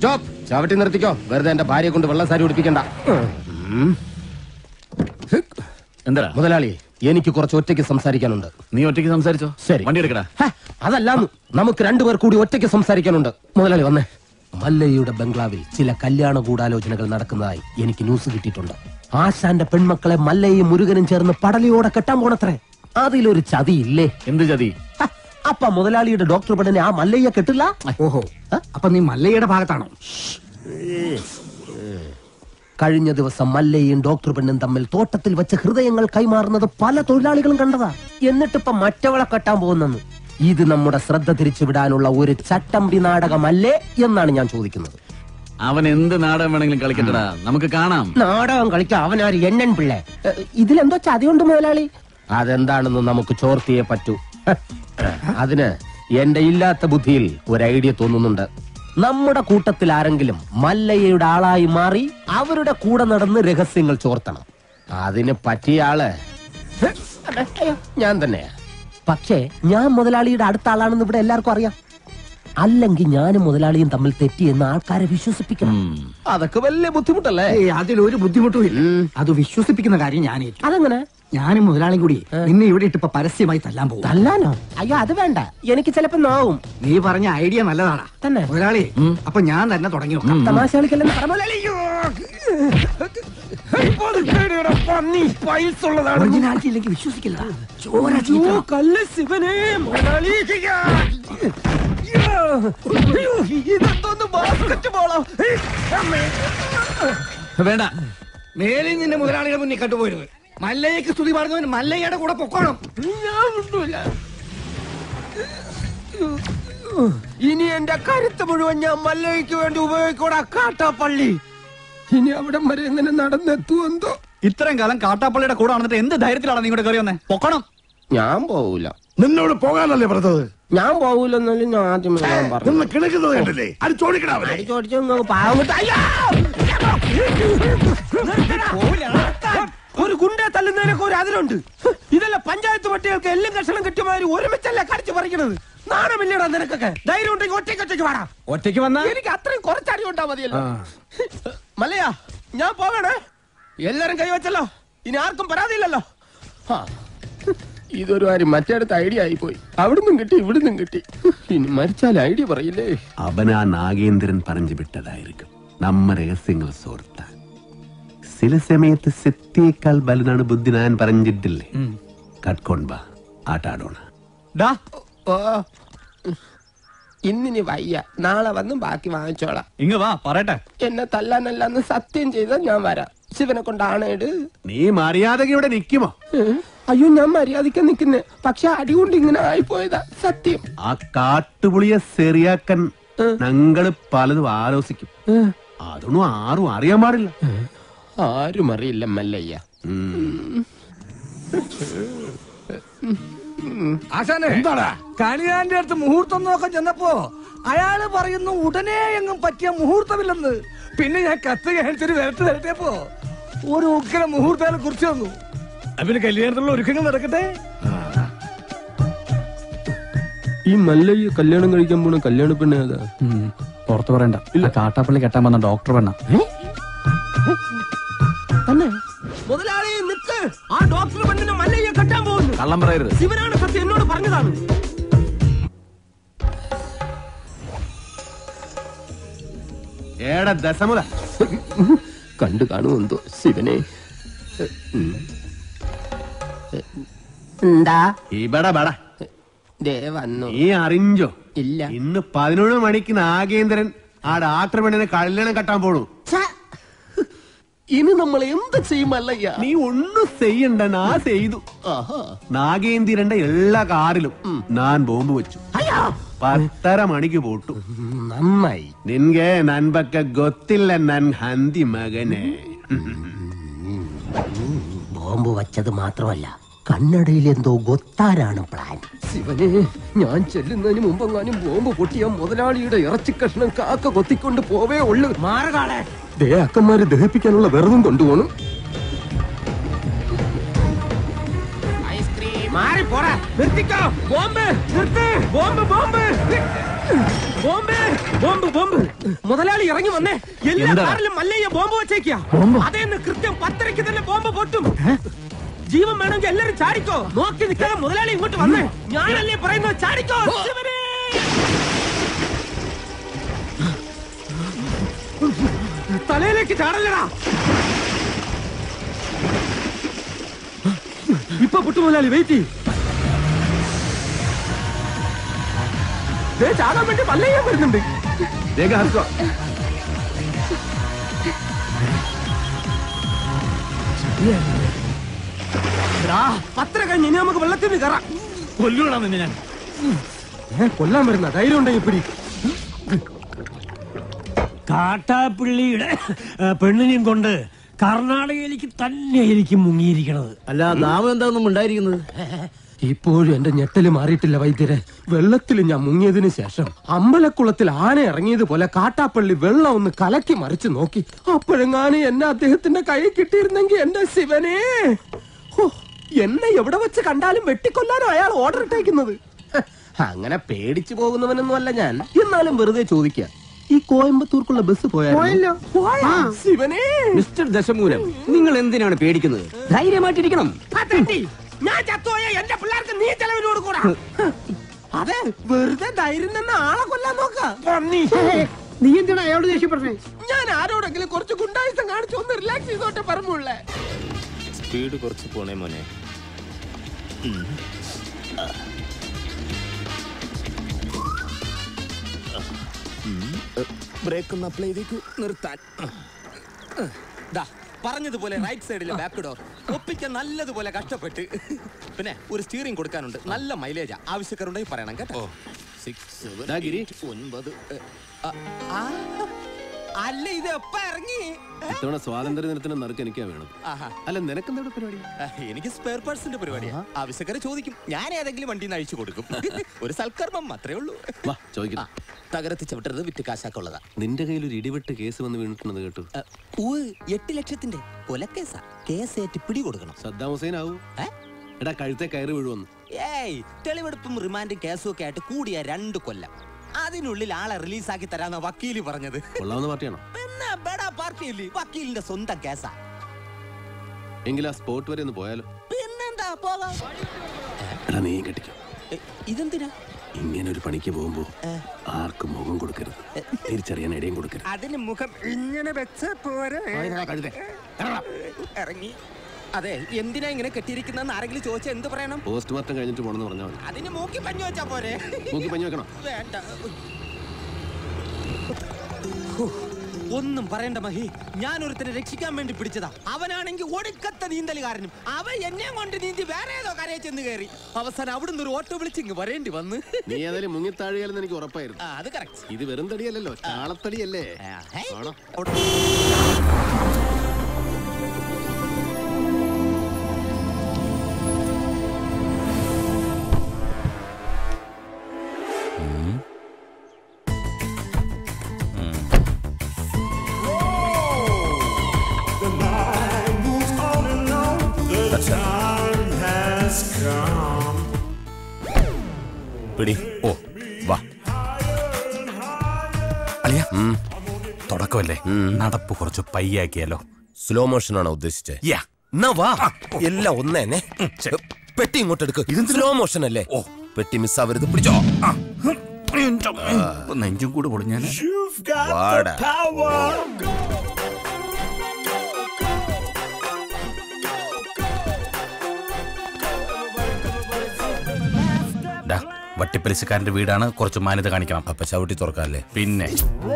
Stop ചവിട്ടി നിർത്തിക്കോ വെറുതെ എന്റെ ഭാര്യയെ കൊണ്ട് വെള്ള സാരി ഉടിപ്പിക്കണ്ട ഉം. എന്താ മുതലാളി എനിക്ക് കുറച്ച് ഒറ്റയ്ക്ക് സംസാരിക്കാനുണ്ട് നീ ഒറ്റയ്ക്ക് സംസാരിച്ചോ ശരി വണ്ടി എടുക്കടാ ഹ, അതല്ലാന്ന് നമുക്ക് രണ്ടുപേർ കൂടി ഒറ്റയ്ക്ക് സംസാരിക്കാനുണ്ട് മുതലാളി വന്നേ മല്ലയ്യയുടെ ബംഗ്ലാവിൽ ചില കല്യാണ ഗൂഢാലോചനകൾ നടക്കുന്നതായി എനിക്ക് ന്യൂസ് കിട്ടിയിട്ടുണ്ട് ആശാന്റെ പെൺമക്കളെ മല്ലയും മുരുകനും ചേർന്ന് പടലിയോടെ കെട്ടാൻ പോണത്രേ അതിലൊരു ചതിയില്ലേ എന്ത് ചതി ഹ, അപ്പ മുതലാളിയുടെ ഡോക്ടർ പെണ്ണിനെ ആ മല്ലയ്യ കെട്ടില്ല ഓഹോ അപ്പൊ നീ മല്ലയുടെ ഭാഗത്താണോ കഴിഞ്ഞ ദിവസം മല്ലയും ഡോക്ടർ പെണ്ണും തമ്മിൽ തോട്ടത്തിൽ വെച്ച് ഹൃദയങ്ങൾ കൈമാറുന്നത് പല തൊഴിലാളികളും കണ്ടതാ എന്നിട്ടിപ്പൊ മറ്റവളെ കെട്ടാൻ പോകുന്നെന്ന് ഇത് നമ്മുടെ ശ്രദ്ധ തിരിച്ചുവിടാനുള്ള ഒരു ചട്ടമ്പി നാടകമല്ലേ എന്നാണ് ഞാൻ ചോദിക്കുന്നത് അവൻ എന്ത് നാടകം വേണമെങ്കിലും കളിക്കട്ടടാ നമുക്ക് കാണാം നാടകം കളിക്കാൻ അവനാര് എണ്ണൻ പിള്ളേ എ, ഇതിലെന്തോ ചതിയുണ്ട് മുതലാളി അതെന്താണെന്ന് നമുക്ക് ചോർത്തിയേ പറ്റൂ അതിന് എന്റെ ഇല്ലാത്ത ബുദ്ധിയിൽ ഒരു ഐഡിയ തോന്നുന്നുണ്ട് നമ്മുടെ കൂട്ടത്തിൽ ആരെങ്കിലും മല്ലയ്യയുടെ ആളായി മാറി അവരുടെ കൂടെ നടന്ന് രഹസ്യങ്ങൾ ചോർത്തണം അതിന് പറ്റിയ ആള് അയ്യോ, ഞാൻ തന്നെയാ പക്ഷേ ഞാൻ മുതലാളിയുടെ അടുത്ത ആളാണെന്ന് ഇവിടെ എല്ലാവർക്കും അറിയാം അല്ലെങ്കിൽ ഞാനും മുതലാളിയും തമ്മിൽ തെറ്റിയെന്ന് ആൾക്കാരെ വിശ്വസിപ്പിക്കണം അതൊക്കെ വലിയ ബുദ്ധിമുട്ടല്ലേ ഏയ് അതിലൊരു ബുദ്ധിമുട്ടും ഇല്ല അത് വിശ്വസിപ്പിക്കുന്ന കാര്യം ഞാൻ ഏറ്റു അതെങ്ങനെ ഞാനും മുതലാളിയും കൂടി നിന്നെ ഇവിടെ ഇട്ട് ഇപ്പൊ പരസ്യമായി തല്ലാൻ പോകും തല്ലാനോ അയ്യോ അത് വേണ്ട എനിക്ക് ചിലപ്പോ നോവും നീ പറഞ്ഞ ഐഡിയ നല്ലതാടാ തന്നെ മുതലാളി അപ്പൊ ഞാൻ തന്നെ തുടങ്ങി നോക്കാം തമാശ കളിക്കല്ലെന്ന് പറഞ്ഞ മുതലാളി. ഒറിജിനാലിറ്റി ഇല്ലെങ്കിൽ വിശ്വസിക്കില്ല ചോര അയ്യോ, ചീറ്റണം. കല്ല് ശിവനേ, മുതലാളി. അയ്യോ, ഇതെന്തോന്ന് ബാസ്കറ്റ് ബോളോ വേണ്ട മേലിൽ നിന്നെ മുതലാളിയുടെ മുന്നിൽ കണ്ടുപോരുത് മല്ലയ്യക്ക് സ്തുതി പറഞ്ഞവൻ മല്ലയ്യയുടെ കൂടെ പൊക്കോണം ഞാൻ വിടൂല. ഇനി എന്റെ കരുത്ത് മുഴുവൻ ഞാൻ മല്ലയ്ക്ക് വേണ്ടി ഉപയോഗിക്കൂടാ കാട്ടാപ്പള്ളി ഇനി അവിടം വരെ എങ്ങനെ നടന്നെത്തുമെന്തോ ഇത്രയും കാലം കാട്ടാപ്പള്ളിയുടെ കൂടെ വന്നിട്ട് എന്ത് ധൈര്യത്തിലാണ് നീ കൂടെ കയറി വന്നേ പൊക്കണം ഞാൻ പോവൂല നിന്നോട് പോകാനല്ലേ പറഞ്ഞത് ഞാൻ പോവൂലെന്നാലും ഞാൻ ആദ്യമേ ഞാൻ പറഞ്ഞു നിന്ന് കിണക്കുന്നത് കണ്ടില്ലേ അത് ചോദിക്കണാവല്ലേ ചോദിച്ചു നിങ്ങൾക്ക് പാവം കിട്ടാ- അയ്യോ! ഒരു ഗുണ്ടെ തല്ലുന്നതിനൊക്കെ ഒരു അതിലുണ്ട് ഇതല്ല പഞ്ചായത്ത് പട്ടികൾക്ക് എല്ലാം കഷണം കിട്ടിയമാതിരി ഒരുമിച്ചല്ലേ കടിച്ചു പറിക്കണത് നാണമില്ലടാ നിനക്കൊക്കെ ധൈര്യം ഉണ്ടെങ്കിൽ ഒറ്റയ്ക്ക് ഒറ്റയ്ക്ക് വാടാ ഒറ്റയ്ക്ക് വന്നാ എനിക്ക് അത്രയും കുറച്ചടി ഉണ്ടാ മതിയല്ലോ മല്ലയാ ഞാൻ പോകണേ എല്ലാരും കൈവച്ചല്ലോ ഇനി ആർക്കും പരാതിയില്ലല്ലോ ആ. ഇതൊരു കാര്യം മറ്റേടത്ത് ഐഡിയ ആയി പോയി അവിടുന്നും കിട്ടി ഇവിടുന്നും കിട്ടി ഇനി മരിച്ചാൽ ഐഡിയ പറയില്ലേ അവൻ ആ നാഗേന്ദ്രൻ പറഞ്ഞു വിട്ടതായിരിക്കും നമ്മ രഹസ്യങ്ങൾ സോർത്താൻ ചില സമയത്ത് സത്യേക്കാൾ ബലനാണ് ബുദ്ധി ഞാൻ പറഞ്ഞിട്ടില്ലേ കട്ട്കൊൺബ ആട്ടാടോണ ഡാ ഓ ഇന്നിനി വയ്യ നാളെ വന്ന് ബാക്കി വാങ്ങിച്ചോളാം ഇങ്ങ് വാ പറയട്ടെ എന്നെ തല്ലാനല്ലാന്ന് സത്യം ചെയ്താൽ ഞാൻ വരാം ശിവനെ കൊണ്ടാണേട് നീ മര്യാദക്ക് ഇവിടെ നിൽക്കുമോ അയ്യോ ഞാൻ മര്യാദയ്ക്ക് നിൽക്കുന്നേ പക്ഷെ അടി കൊണ്ട് ഇങ്ങനെ ആയിപ്പോയതാ സത്യം ആ കാട്ടുപുളിയെ ശരിയാക്കാൻ ഞങ്ങള് പലതും ആലോചിക്കും അതൊന്നും ആരും അറിയാൻ പാടില്ല ആരും അറിയില്ല മല്ലയ്യ ആശാനെ എന്താടാ കണിയാന്റെ അടുത്ത് മുഹൂർത്തം നോക്കാൻ ചെന്നപ്പോ അയാള് പറയുന്നു ഉടനെ എങ്ങും പറ്റിയ മുഹൂർത്തമില്ലെന്ന് പിന്നെ ഞാൻ കത്ത് കാണിച്ചൊരു വരട്ട് വരട്ടിയപ്പോ ഒരു ഉഗ്ര മുഹൂർത്തം കുറിച്ച് വന്നു അവന് കല്യാണത്തിലുള്ള ഒരുക്കങ്ങൾ നടക്കട്ടെ ഈ മല്ലയ്യ കല്യാണം കഴിക്കാൻ പോണ കല്യാണ പെണ്ണ ഏതാ പുറത്ത് പറയണ്ട ഇല്ല കാട്ടാപ്പള്ളി കെട്ടാൻ വന്ന ഡോക്ടർ പെണ്ണ തന്നെ മുതലാളി നിക്ക് ആ ഡോക്ടർ പെണ്ണിനെ മല്ലയ്യ കെട്ടാൻ പോകുന്നു കള്ളം പറയരുത് ശിവനാണ് സത്യം എന്നോട് പറഞ്ഞതാണ് ഏടാ ദശമുല കണ്ടു കാണുമെന്തോ ശിവനെ എന്താ ഇവിടെ ബട ദേ വന്നു നീ അറിഞ്ചോ ഇല്ല ഇന്ന് പതിനൊന്ന് മണിക്ക് നാഗേന്ദ്രൻ ആ ഡാക്ടർ പെണ്ണിനെ കല്യാണം കെട്ടാൻ പോണു ഇനി നമ്മൾ എന്ത് ചെയ്യും മല്ലയ്യ നീ ഒന്നും ചെയ്യണ്ട നാ ചെയ്തു ആഹാ. നാഗേന്ദ്രന്റെ എല്ലാ കാറിലും ഞാൻ ബോംബ് വെച്ചു അയ്യോ പത്തര മണിക്ക് പോട്ടു നന്നായി ನಿನ್ಗೆ ನನ್ ಬಗ್ಗೆ ಗೊತ್ತಿಲ್ಲ ನನ್ ಹಂದಿ ಮಗನೇ ബോംബ് വച്ചത് മാത്രമല്ല കണ്ണടയിൽ എന്തോ ഗൊത്താരാണ് പ്ലാൻ ശിവനെ ഞാൻ ചെല്ലുന്നതിന് മുമ്പെങ്ങാനും ബോംബ് പൊട്ടിയ മുതലാളിയുടെ ഇറച്ചി കഷ്ണം കാക്ക കൊത്തിക്കൊണ്ട് പോവേ ഉള്ളു മാറുകാളെ ദേ അക്കന്മാര് ദഹിപ്പിക്കാനുള്ള വെറുതും കൊണ്ടുപോകണം മാറി പോടാ നിർത്തിക്കോ ബോംബ് നിർത്ത് bomb bomb bomb bomb bomb മുതലാളി ഇറങ്ങി വന്നേ എല്ലാ എന്താ? കാറിലും മല്ലയ്യ ബോംബ് വെച്ചേക്കാ അതേന്ന് കൃത്യം പത്തരയ്ക്ക് തന്നെ ബോംബ് പൊട്ടും ജീവൻ വേണമെങ്കിൽ എല്ലാരും ചാടിക്കോ നോക്കി നിൽക്കാതെ മുതലാളി ഇങ്ങോട്ട് വന്നേ ഞാനല്ലേ പറയുന്നത് ചാടിക്കോ ശിവനേ! തലയിലേക്ക് ചാടല്ലടാ ഇപ്പൊ പൊട്ടു മുതലാളി വെയിറ്റ് ചാടാൻ വേണ്ടി മല്ലയ്യ വരുന്നുണ്ട് എടാ, പത്തര കഴിഞ്ഞ് ഇനി നമുക്ക് വെള്ളത്തിൽ കയറാം കൊല്ലൂടാ നിന്നെ ഞാൻ ഏ, കൊല്ലാൻ വരുന്ന ധൈര്യം ഉണ്ടെങ്കിൽ പിടി കാട്ടാപ്പിള്ളിയുടെ ഏ, പെണ്ണിനെയും കൊണ്ട് കർണാടകയിലേക്ക് തന്നെയായിരിക്കും മുങ്ങിയിരിക്കണത് അല്ല നാമം എന്താണെന്നും ഉണ്ടായിരിക്കുന്നത് ഇപ്പോഴും എന്റെ ഞെട്ടല് മാറിയിട്ടില്ല വൈദ്യരെ വെള്ളത്തിൽ ഞാൻ മുങ്ങിയതിനു ശേഷം അമ്പലക്കുളത്തിൽ ആന ഇറങ്ങിയതുപോലെ കാട്ടാപ്പള്ളി വെള്ളം ഒന്ന് കലക്കി മറിച്ച് നോക്കി അപ്പോഴെങ്ങാനും എന്നെ അദ്ദേഹത്തിന്റെ കൈ കിട്ടിയിരുന്നെങ്കിൽ എന്റെ ശിവനെ ഹോ, എന്നെ എവിടെ വെച്ച് കണ്ടാലും വെട്ടിക്കൊല്ലാനോ അയാൾ ഓർഡർ ഇട്ടേക്കുന്നത് ഹ, അങ്ങനെ പേടിച്ചു പോകുന്നവനൊന്നും അല്ല ഞാൻ എന്നാലും വെറുതെ ചോദിക്കാം ഈ കോയമ്പത്തൂർക്കുള്ള ബസ് പോയാലോ ശിവനെ മിസ്റ്റർ ദശമൂലം നിങ്ങൾ എന്തിനാണ് പേടിക്കുന്നത് ധൈര്യമായിട്ടിരിക്കണം അതെന്തി? ഞാൻ ചത്തുപോയ എന്റെ പിള്ളേർക്ക് നീ ചെലവിന് കൊടുക്കൂടാ അതെ വെറുതെ ധൈര്യം തന്നെ ആളെ കൊല്ലാൻ നോക്ക നീ എന്തിനാ അയാളോട് ദേഷ്യപ്പെടുന്നേ ഞാൻ ആരോടെങ്കിലും കുറച്ച് ഗുണ്ടായുസം കാണിച്ചു ഒന്ന് റിലാക്സ് ചെയ്തോട്ടെ പറഞ്ഞുള്ളേ സ്പീഡ് കുറച്ച് പോണേ മോനെ ബ്രേക്ക് ഒന്ന് അപ്ലൈ ചെയ്തേക്കു നിർത്താൻ ദാ, പറഞ്ഞതുപോലെ റൈറ്റ് സൈഡിലെ ബാക്ക് ഡോർ ഒപ്പിക്കാൻ നല്ലതുപോലെ കഷ്ടപ്പെട്ട് പിന്നെ ഒരു സ്റ്റിയറിംഗ് കൊടുക്കാനുണ്ട് നല്ല മൈലേജാ ആവശ്യക്കാരുണ്ടെങ്കിൽ പറയണം കേട്ടോ സിക്സ് ഒൻപത് എ, ആ, ആ, അല്ല ഇത് എപ്പ ഇറങ്ങി ഇത്തവണ സ്വാതന്ത്ര്യ ദിനത്തിന് നറുക്ക് എനിക്കാ വേണം ആഹാ അല്ല നിനക്കെന്താ ഇവിടെ പരിപാടി ആ, എനിക്ക് സ്പെയർ പാർട്സിന്റെ പരിപാടിയാ ആവശ്യക്കാരെ ചോദിക്കും ഞാൻ ഏതെങ്കിലും വണ്ടി അഴിച്ചു കൊടുക്കും ഒരു സൽക്കർമ്മം അത്രേ ഉള്ളൂ വാ ചോദിക്കണം ആ, തകർത്തി ചവിട്ടരുത് വിറ്റ് കാശാക്കുള്ളതാ നിന്റെ കയ്യിൽ ഒരു ഇടിവെട്ട് കേസ് വന്ന് വീണിട്ടുണ്ടെന്ന് കേട്ടു ആ, ഊവ്, എട്ട് ലക്ഷത്തിന്റെ കൊലക്കേസാ കേസ് ഏറ്റ് പിടി കൊടുക്കണം സദ്ദാം ഹുസൈൻ ആവൂ ഏ? എടാ കഴുത്തെ കയറി വീഴുവന്നു ഏയ് തെളിവെടുപ്പും റിമാൻഡും കേസും ഒക്കെ ആയിട്ട് കൂടിയ രണ്ട് കൊല്ലം അതിനുള്ളിൽ ആളെ റിലീസാക്കി തരാന്ന വക്കീല് പറഞ്ഞത് കൊള്ളാവുന്ന പാർട്ടിയാണോ പിന്നെ ബെടാ പാർട്ടിയില്ലേ വക്കീലിന്റെ സ്വന്തം കേസാ എങ്കിൽ ആ സ്പോട്ട് വരെ ഒന്ന് പോയാലോ പിന്നെന്താ പോകാം എടാ നീ കെട്ടിക്കോ എ, ഇതെന്തിനാ ഇങ്ങനെ ഒരു പണിക്ക് പോകുമ്പോ ആർക്കും മുഖം കൊടുക്കരുത് തിരിച്ചറിയാൻ ഇടയും കൊടുക്കരുത് അതിന് മുഖം ഇങ്ങനെ വെച്ച പോരെ ഇറങ്ങി അതെ എന്തിനാ ഇങ്ങനെ കെട്ടിയിരിക്കുന്ന ആരെങ്കിലും ചോദിച്ചാൽ എന്ത് പറയണം പോസ്റ്റ്മോർട്ടം കഴിഞ്ഞിട്ട് പോണെന്ന് പറഞ്ഞാൽ മതി അതിന് മൂക്കി പഞ്ഞു വെച്ചാ പോരെ നോക്കി പഞ്ഞു വെക്കണം വേണ്ട ഹോ, ഒന്നും പറയണ്ട മഹി ഞാൻ ഒരുത്തനെ രക്ഷിക്കാൻ വേണ്ടി പിടിച്ചതാ അവനാണെങ്കിൽ ഒടുക്കത്തെ നീന്തലുകാരനും അവൻ എന്നെ കൊണ്ട് നീന്തി വേറെ ഏതോ കരയെ ചെന്ന് കയറി അവസാനം അവിടുന്ന് ഒരു ഓട്ടോ വിളിച്ചിങ് വരേണ്ടി വന്ന് നീ ഏതായാലും മുങ്ങിത്താഴുകയെന്ന് എനിക്ക് ഉറപ്പായിരുന്നു ആ, അത് കറക്റ്റ് ഇത് വെറും തടിയല്ലല്ലോ ചാളത്തടിയല്ലേ ആണോ പിടി ഓ വാ അളിയ തുടക്കമല്ലേ നടപ്പ് കുറച്ച് പയ്യാക്കിയാലോ സ്ലോ മോഷൻ ആണോ ഉദ്ദേശിച്ചത് യാ എന്നാ വാ എല്ലാം ഒന്നേനെ പെട്ടി ഇങ്ങോട്ട് എടുക്ക് സ്ലോ മോഷൻ അല്ലേ ഓ. പെട്ടി മിസ്സാവരുത് പിടിച്ചോ നെഞ്ചും കൂടെ പൊളിഞ്ഞാൽ വാടാ വട്ടിപ്പലിശക്കാരന്റെ വീടാണ് കുറച്ച് മാന്യത കാണിക്കണം അപ്പൊ ചവിട്ടി തുറക്കാല്ലേ പിന്നെ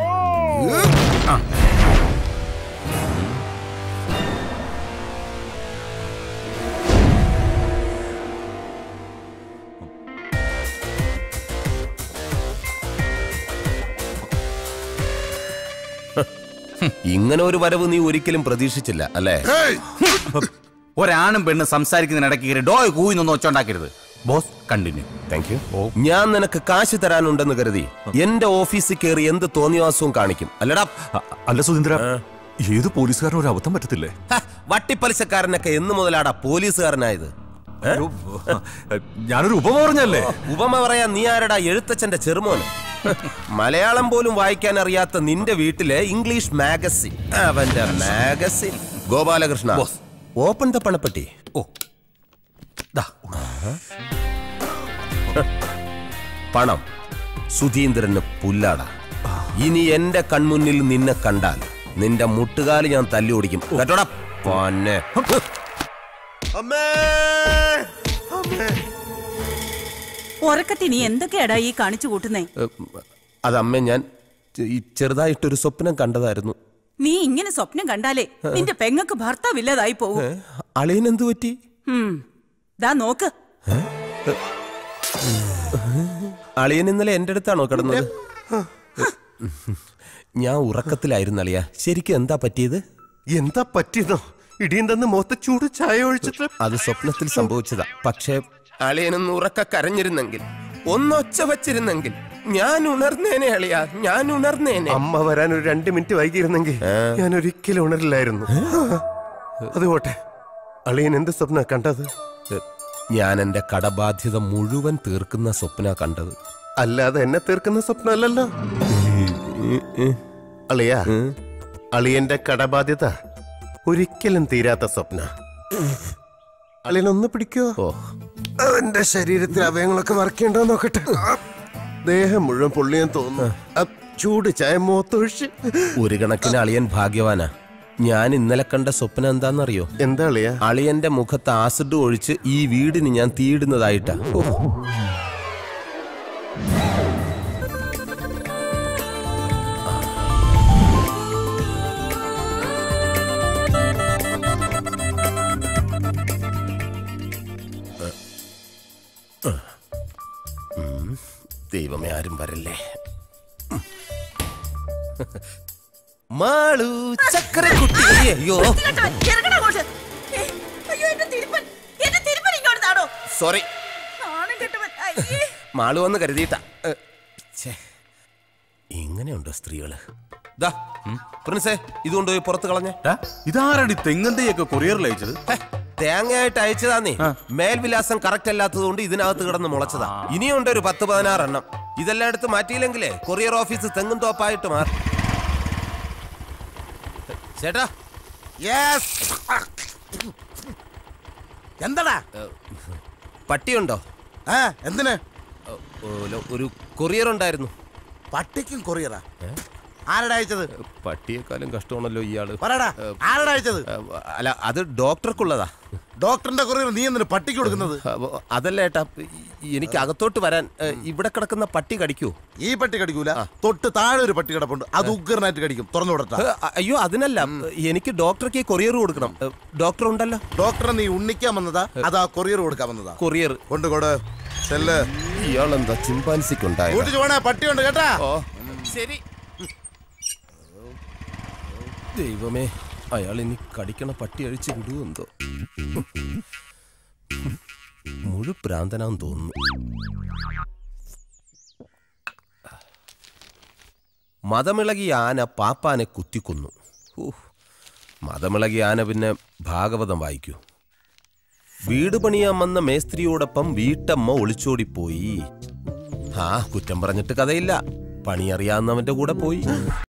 ഇങ്ങനെ ഒരു വരവ് നീ ഒരിക്കലും പ്രതീക്ഷിച്ചില്ല അല്ലേ ഒരാണും പെണ്ണും സംസാരിക്കുന്നതിനിടയ്ക്ക് കയറി ഡോയ് കൂയിന്നൊന്നും ഒച്ചുണ്ടാക്കരുത് ബോസ് കണ്ടിന്യൂ താങ്ക് യു ഞാൻ നിനക്ക് കാശ് തരാനുണ്ടെന്ന് കരുതി എന്റെ ഓഫീസിൽ കയറി എന്ത് തോന്നിവാസവും കാണിക്കും അല്ലടാ അല്ല സുധീന്ദ്ര ഏത് പോലീസുകാരനും ഒരു അബദ്ധം പറ്റത്തില്ലേ ഹ, വട്ടിപ്പലിശക്കാരനൊക്കെ എന്ന് മുതലാടാ പോലീസുകാരനായത് ഏ? ഒരു, ഞാനൊരു ഉപമ പറഞ്ഞല്ലേ ഉപമ പറയാൻ നീ ആരടാ എഴുത്തച്ഛന്റെ ചെറുമോന് മലയാളം പോലും വായിക്കാൻ അറിയാത്ത നിന്റെ വീട്ടിലെ ഇംഗ്ലീഷ് മാഗസിൻ അവന്റെ മാഗസിൻ ഗോപാലകൃഷ്ണ ഓപ്പൺ ദ പണപ്പെട്ടി ഓ ദാ പണം സുധീന്ദ്രന് പുല്ലാട ഇനി എന്റെ കൺമുന്നിൽ നിന്നെ കണ്ടാൽ നിന്റെ മുട്ടുകാല് ഞാൻ തല്ലി ഓടിക്കും കേട്ടോടാ പൊന്നെ ഉറക്കത്തി നീ എന്തൊക്കെയാടാ ഈ കാണിച്ചു കൂട്ടുന്നേ അതമ്മേ ഞാൻ ഈ ചെറുതായിട്ടൊരു സ്വപ്നം കണ്ടതായിരുന്നു നീ ഇങ്ങനെ സ്വപ്നം കണ്ടാലേ നിന്റെ പെങ്ങക്ക് ഭർത്താവില്ലാതായി പോവും അളിയനെന്തു പറ്റി ഉം. ദാ നോക്ക് അളിയൻ ഇന്നലെ എന്റെ അടുത്താണോ കിടന്നത് ഞാൻ ഉറക്കത്തിലായിരുന്നു അളിയ ശരിക്കും എന്താ പറ്റിയത് എന്താ പറ്റിയതോ ഇടിയും തന്ന് മുഖത്ത് ചൂട് ചായ ഒഴിച്ചിട്ട് അത് സ്വപ്നത്തിൽ സംഭവിച്ചതാ പക്ഷേ അളിയനൊന്ന് ഉറക്ക കരഞ്ഞിരുന്നെങ്കിൽ ഒന്നൊച്ച വച്ചിരുന്നെങ്കിൽ ഞാൻ ഉണർന്നേനെ അളിയ ഞാൻ ഉണർന്നേനെ അമ്മ വരാൻ ഒരു രണ്ട് മിനിറ്റ് വൈകിയിരുന്നെങ്കിൽ ഞാൻ ഒരിക്കലും ഉണരില്ലായിരുന്നു അത് പോട്ടെ അളിയൻ എന്ത് സ്വപ്ന കണ്ടത് ഞാൻ എന്റെ കടബാധ്യത മുഴുവൻ തീർക്കുന്ന സ്വപ്ന കണ്ടത് അല്ലാതെ എന്നെ തീർക്കുന്ന സ്വപ്നമല്ലല്ലോ അളിയ അളിയന്റെ കടബാധ്യത ഒരിക്കലും തീരാത്ത സ്വപ്ന അളിയനൊന്ന് പിടിക്കോ ഓ എന്റെ ശരീരത്തിൽ അവയങ്ങളൊക്കെ വറക്കേണ്ടോ നോക്കട്ടെ ദേഹം മുഴുവൻ പൊള്ളിയാൻ തോന്നുന്നു ആ ചൂട് ചായ മുഖത്തൊഴിച്ച് ഒരു കണക്കിന് അളിയൻ ഭാഗ്യവാനാ ഞാൻ ഇന്നലെ കണ്ട സ്വപ്നം എന്താണെന്നറിയോ എന്താ അളിയ അളിയന്റെ മുഖത്ത് ആസിഡ് ഒഴിച്ച് ഈ വീടിന് ഞാൻ തീയിടുന്നതായിട്ടാ ഓ. ഉം. ദൈവമേ ആരും വരല്ലേ ഉം. മാളു ചക്കരക്കുട്ടി അയ്യോ ഇറങ്ങടാ അങ്ങോട്ട്. ഏ, അയ്യോ, എന്റെ തിരുപ്പൻ. എന്റെ തിരുപ്പൻ ഇങ്ങോട്ട് താടോ. സോറി നാണം കെട്ടവൻ. അയ്യേ. മാളു വന്ന് കരുതിയിട്ടാ ഏ, ഛേ. ഇങ്ങനെയുണ്ടോ സ്ത്രീകള് ദാ പ്രിൻസേ ഇതുകൊണ്ട് പോയി പുറത്ത് കളഞ്ഞേ ഇതാരടി തെങ്ങന്തയൊക്കെ കൊറിയറിൽ അയച്ചത് തേങ്ങയായിട്ട് അയച്ചതാന്നേ മേൽവിലാസം കറക്റ്റ് അല്ലാത്തത് കൊണ്ട് ഇതിനകത്ത് കിടന്ന് മുളച്ചതാ ഇനിയുണ്ട് ഒരു പത്ത് പതിനാറ് എണ്ണം ഇതെല്ലാം എടുത്ത് മാറ്റിയില്ലെങ്കിലേ കൊറിയർ ഓഫീസ് തെങ്ങും തോപ്പായിട്ട് മാറും ചേട്ടാ എന്താടാ പട്ടിയുണ്ടോ ആ എന്തിന് ഒരു കൊറിയർ ഉണ്ടായിരുന്നു പട്ടിക്കും കൊറിയറാ ആരടാ അയച്ചത് പട്ടിയെക്കാളും കഷ്ടമാണല്ലോ ഇയാള് പറയടാ ആരടാ അയച്ചത് അല്ല അത് ഡോക്ടർക്കുള്ളതാ ഡോക്ടറിന്റെ കൊറിയർ നീ എന്തിന് പട്ടിക്ക് കൊടുക്കുന്നത് അപ്പൊ അതല്ല ഏട്ടാ ഈ- എനിക്ക് അകത്തോട്ട് വരാൻ ഏ, ഇവിടെ കിടക്കുന്ന പട്ടി കടിക്കൂ ഈ പട്ടി കടിക്കൂല തൊട്ട് താഴെ ഒരു പട്ടി കിടപ്പുണ്ട് അത് ഉഗ്രനായിട്ട് കടിക്കും തുറന്നു വിടട്ടാ ഏ, അയ്യോ അതിനല്ല എനിക്ക് ഡോക്ടർക്ക് കൊറിയർ കൊടുക്കണം ഏ, ഡോക്ടർ ഉണ്ടല്ലോ ഡോക്ടറെ നീ ഉണ്ണിക്കാൻ വന്നതാ അതാ കൊറിയർ കൊടുക്കാൻ വന്നതാ കൊറിയർ കൊണ്ടുകൊട് ചെല്ല് ഇയാളെന്താ ചിമ്പാൻസിക്കുണ്ടായ കൂട്ടിച്ചു പോണേ പട്ടിയുണ്ട് കേട്ടാ ഓ ശരി ദൈവമേ അയാൾ ഇനി കടിക്കണ പട്ടി അഴിച്ച് വിടുവോ എന്തോ മുഴു പ്രാന്തനാന്ന് തോന്നുന്നു മതമിളകിയ ആന പാപ്പാനെ കുത്തിക്കൊന്നു ഊഹ്. മതമിളകിയ ആന പിന്നെ ഭാഗവതം വായിക്കൂ വീട് പണിയാൻ വന്ന മേസ്ത്രിയോടൊപ്പം വീട്ടമ്മ ഒളിച്ചോടിപ്പോയി ആ കുറ്റം പറഞ്ഞിട്ട് കഥയില്ല പണിയറിയാവുന്നവന്റെ കൂടെ പോയി